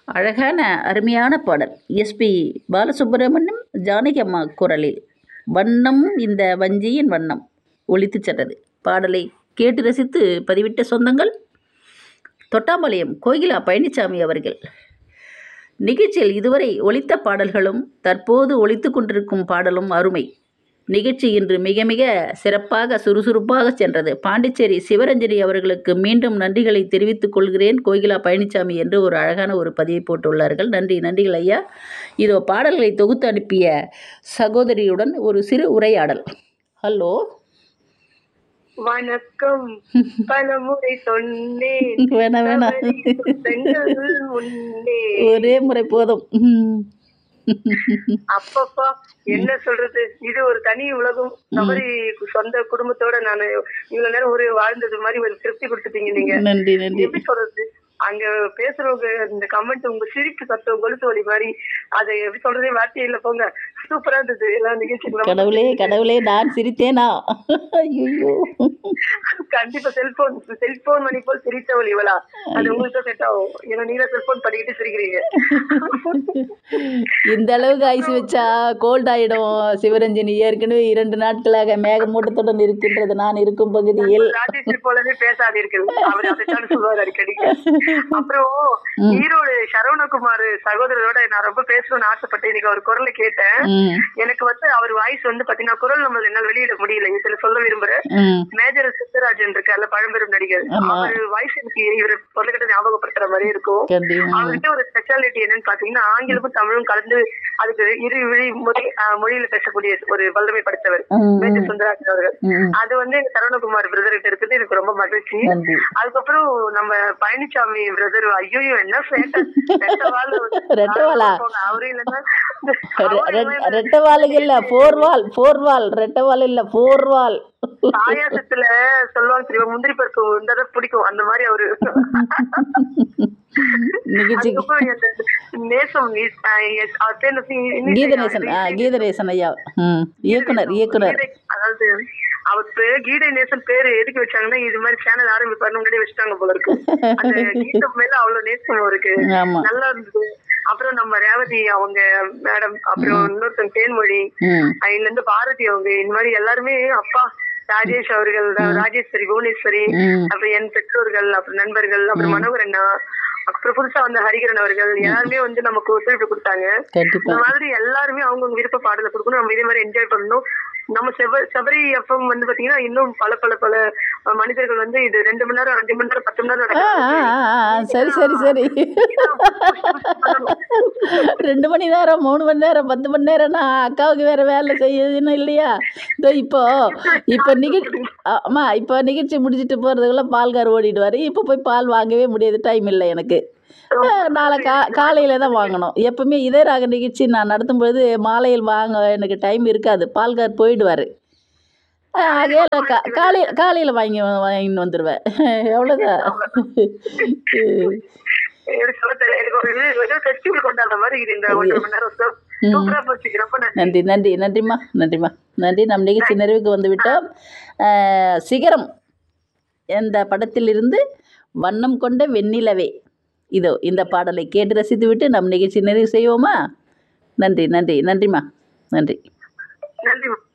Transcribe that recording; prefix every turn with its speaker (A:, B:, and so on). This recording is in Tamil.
A: அழகான அருமையான பாடல் எஸ்பி பாலசுப்ரமணியம் ஜானகி அம்மா குரலில் வண்ணம் இந்த வஞ்சியின் வண்ணம் ஒலித்துச் சென்றது பாடலை கேட்டு ரசித்து பதிவிட்ட சொந்தங்கள் தொட்டாம்பாளையம் கோகிலா பழனிசாமி அவர்கள் நிகழ்ச்சியில் இதுவரை ஒலித்த பாடல்களும் தற்போது ஒலித்து கொண்டிருக்கும் பாடலும் அருமை நிகழ்ச்சி இன்று மிக மிக சிறப்பாக சுறுசுறுப்பாக சென்றது பாண்டிச்சேரி சிவரஞ்சனி அவர்களுக்கு மீண்டும் நன்றிகளை தெரிவித்துக் கொள்கிறேன் கோகிலா பழனிசாமி என்று ஒரு அழகான ஒரு பதிவை போட்டுள்ளார்கள் நன்றி நன்றிகள் ஐயா இதோ பாடல்களை தொகுத்து அனுப்பிய சகோதரியுடன் ஒரு சிறு உரையாடல் ஹலோ
B: வணக்கம் பலமுறை சொன்னேன்
A: வேணாம் வேணாம்
B: தவறி சுத்தங்கள் முன்னே
A: ஒரே முறை போதும் ம்.
B: அப்பப்பா என்ன சொல்றது இது ஒரு தனி உலகம் தவறி சொந்த குடும்பத்தோட நான் இவ்வளவு நேரம் ஒரு வாழ்ந்தது மாதிரி ஒரு திருப்தி கொடுத்துட்டீங்க நீங்க
A: நன்றி நன்றி
B: எப்படி சொல்றது அங்க பேசுறவங்க இந்த கமெண்ட் உங்க சிரிப்பு சத்தம் கொலுசு வலி மாதிரி அதை எப்படி சொல்றதே வார்த்தையே இல்ல போங்க சூப்பரா இருந்தது எல்லா நிகழ்ச்சிகளும்
A: கடவுளே கடவுளே நான் சிரித்தேனா ஐயோ
B: கண்டிப்பா செல்போன் செல்போன் மணி போல் சிரித்த ஒலி இவளா அது உங்களுக்கு செட் ஆகும் ஏன்னா நீங்க செல்போன் படிக்கிட்டு சிரிக்கிறீங்க
A: இந்த அளவுக்கு ஐஸ் வச்சா கோல்ட் ஆயிடும் சிவரஞ்சனி ஏற்கனவே இரண்டு நாட்களாக மேகமூட்டத்துடன் இருக்கின்றது நான் இருக்கும் பகுதியில்
B: ராஜேஸ்வரி போலவே பேசாதீர்கள் அவர் அதைத்தான் சொல்லுவார் அடிக்கடி அப்புறம் ஈரோடு சரவணகுமார் சகோதரரோட நான் ரொம்ப பேசணும்னு ஆசைப்பட்டேன் இன்னைக்கு அவர் குரலை கேட்டேன்
A: ம்
B: எனக்கு வந்து அவர் வாய்ஸ் வந்து பாத்தீங்கன்னா குரல் நம்ம என்னால வெளியிட முடியல இதுல சொல்ல விரும்புறேன்
A: ம்
B: மேஜர் சித்தராஜன் இருக்கார்ல பழம்பெரும் நடிகர்
A: ஆமா.
B: அவர் வாய்ஸ் எனக்கு இவர் சொல்லிக்கிட்ட ஞாபகப்படுத்துற மாதிரி இருக்கும்
A: கண்டிப்பா
B: அவர்கிட்ட ஒரு ஸ்பெஷாலிட்டி என்னன்னு பாத்தீங்கன்னா ஆங்கிலமும் தமிழும் கலந்து அதுக்கு இரு விழி மொழி ஆஹ், மொழியில பேசக்கூடிய ஒரு வல்லமை படைத்தவர்
A: ம்,
B: மேஜர் சுந்தராஜன் அவர்கள்
A: ம்
B: அது வந்து எங்க சரவணகுமார் பிரதர் கிட்ட இருக்குது எனக்கு ரொம்ப மகிழ்ச்சி
A: நன்றி
B: அதுக்கப்புறம் நம்ம பழனிசாமி பிரதர் ஐயோ என்ன சேட்டை ரெட்டை வால்
A: ரெட்டை வாலா?
B: அவரு இல்லைன்னா
A: ரெ- ரெ- ரெட்டை வாளுங்க இல்ல ஃபோர் வால் ஃபோர் வால் ரெட்டை வால் இல்ல ஃபோர் வால்
B: பாயாசத்துல சொல்லுவாங்க தெரியுமா முந்திரி பருப்பு இருந்தா பிடிக்கும் அந்த மாதிரி அவரு
A: நிகழ்ச்சி
B: அதுக்கப்புறம் இந்த நேசம் இஸ்- ஆஹ் எஸ்- அவர் பேர் என்ன? இ-
A: கீதநேசன் ஆ கீதநேசன் ஐயா ம் இயக்குனர் இயக்குனர்
B: கீதை- அதாவது அவர் பேர் கீதை நேசன் பேரு எதுக்கு வச்சாங்கன்னா இது மாதிரி சேனல் ஆரம்பிப்பாரு முன்னாடி வச்சுட்டாங்க போல இருக்கு அந்த கீதம் மேல அவ்வளவு நேசம் இருக்கு
A: ஆமா
B: நல்லா இருந்தது அப்புறம் நம்ம ரேவதி அவங்க மேடம் அப்புறம் இன்னொருத்தன் தேன்மொழி
A: ம்
B: அதுல இருந்து பாரதி அவங்க இந்த மாதிரி எல்லாருமே அப்பா ராஜேஷ் அவர்கள் ராஜேஸ்வரி புவனேஸ்வரி
A: ம்
B: அப்புறம் என் பெற்றோர்கள் அப்புறம் நண்பர்கள் அப்புறம் மனோகர் அண்ணா அப்புறம் புதுசா வந்த ஹரிகரன் அவர்கள் எல்லாருமே வந்து நமக்கு ஒத்துழைப்பு கொடுத்தாங்க
A: கண்டிப்பா
B: இந்த மாதிரி எல்லாருமே அவங்கவுங்க விருப்ப பாடலை கொடுக்கணும் நம்ம இதே மாதிரி என்ஜாய் பண்ணணும் நம்ம செவ சபரி எஃப்எம் வந்து பாத்தீங்கன்னா இன்னும் பல பல பல அஹ், மனிதர்கள் வந்து இது ரெண்டு மணி நேரம் அஞ்சு மணி நேரம் பத்து மணி நேரம்
A: ஆ ஆ,
B: நடக்குது
A: ஆ, ஆ, சரி சரி சரி ரெண்டு மணி நேரம் மூணு மணி நேரம் பத்து மணி நேரம்னா அக்காவுக்கு வேற வேலை செய்யணும் இல்லையா இதோ இப்போ இப்போ நிகழ்ச்சி ஆமா இப்போ நிகழ்ச்சி முடிச்சிட்டு போகிறதுக்குள்ள பால்கார் ஓடிடுவார் இப்போ போய் பால் வாங்கவே முடியாது டைம் இல்லை எனக்கு அஹ், நாளை கா காலையில் தான் வாங்கணும் எப்பவுமே இதே ராக நிகழ்ச்சி நான் நடத்தும்பொழுது மாலையில் வாங்க எனக்கு டைம் இருக்காது பால்கார் போயிடுவார் ஆகையால் கா காலையில் காலையில் வாங்கி வாங்கின்னு வந்துடுவேன் எவ்வளோதான்
B: எனக்கு சொல்ல தெரியல. எனக்கு ஒரு இது ஏதோ ஃபெஸ்டிவல் கொண்டாடுற மாதிரி இது இந்த ஒன்றரை மணி நேரம் சூ- சூப்பரா போச்சு ரொம்ப நன்றி.
A: நன்றி நன்றி நன்றிம்மா நன்றிம்மா நன்றி நம் நிகழ்ச்சி நிறைவுக்கு வந்து விட்டோம் அஹ், சிகரம் என்ற படத்திலிருந்து வண்ணம் கொண்ட வெண்ணிலவே இதோ இந்த பாடலை கேட்டு ரசித்து விட்டு நம் நிகழ்ச்சி நிறைவு செய்வோமா நன்றி நன்றி நன்றிம்மா நன்றி
B: நன்றி